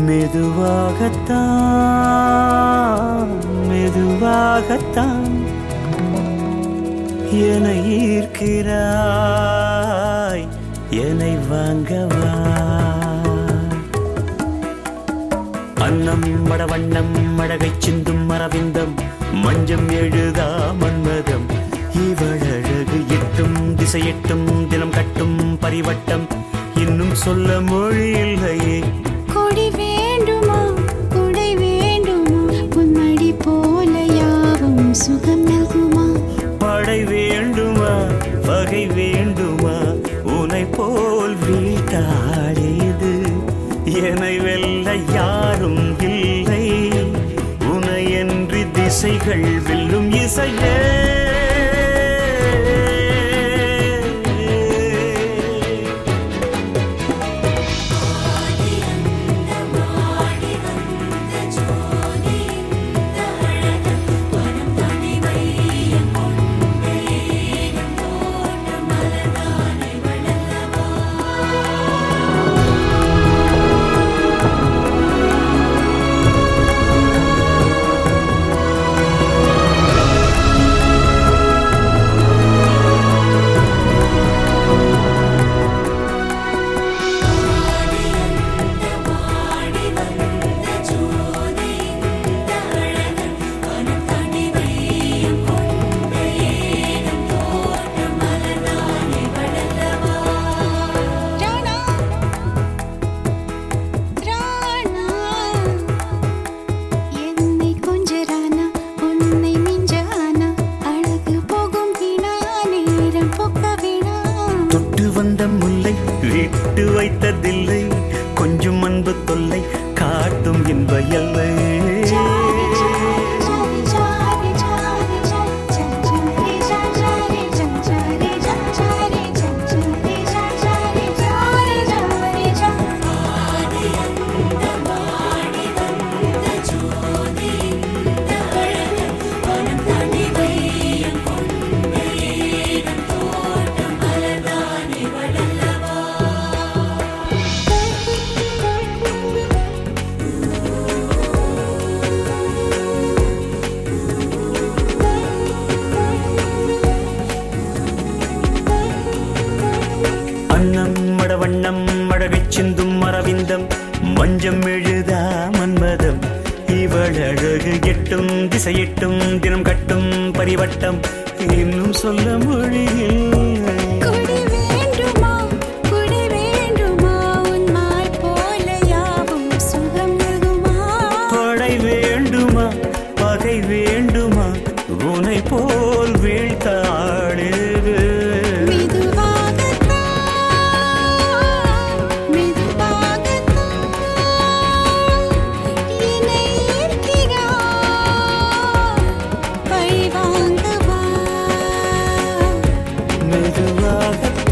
மெதுவாகத்தான் மெதுவாகத்தான் என்னை ஈர்க்கிறாய் என்னை வாங்கவா அன்னம் மடவண்ணம் மழகை சிந்தும் மரவிந்தம் மஞ்சம் எழுதா மன்மதம் இவழகு எட்டும் திசையெட்டும் தினம் கட்டும் பரிவட்டம் இன்னும் சொல்ல மொழி இல்லையே கொடி வேண்டுமா கொடை வேண்டுமா உன்மடி போல யாவும் சுகம் நல்குமா படை வேண்டுமா வகை வேண்டுமா உனை போல் வீட்டாடியது என்னை வெல்ல யாரும் இல்லை உனையன்றி திசைகள் வெல்லும் இசையே ராணா ராணா என்னை கொஞ்ச ராணா உன்னை மிஞ்ச ஆனா அழகு போகும் வீணா நேரம் போக்க வீணா தொட்டு வந்த முல்லை விட்டு வைத்ததில்லை கொஞ்சம் அன்பு தொல்லை காட்டும் இன்ப எல்லை சாரி சாரி சாரி சாரி சாரி சாரி சாரி சாரி சாரி சாரி சாரி சாரி சாரி அன்னம் மடவண்ணம் மழகை சிந்தும் மரவிந்தம் மஞ்சம் எழுதா மன்மதம் இவள் அழகு எட்டும் திசையெட்டும் தினம் கட்டும் பரிவட்டம் இன்னும் சொல்ல மொழியில் கொடி வேண்டுமா கொடி வேண்டுமா உன் மாய் போல யாவும் சுகம் நல்குமா படை வேண்டுமா பகை வேண்டுமா உனை போல் வீழ்த்தாடுது மெதுவாகத்தான் மெதுவாகத்தான் என்னை ஈர்க்கிறாய் பழி வாங்கவா மெதுவாக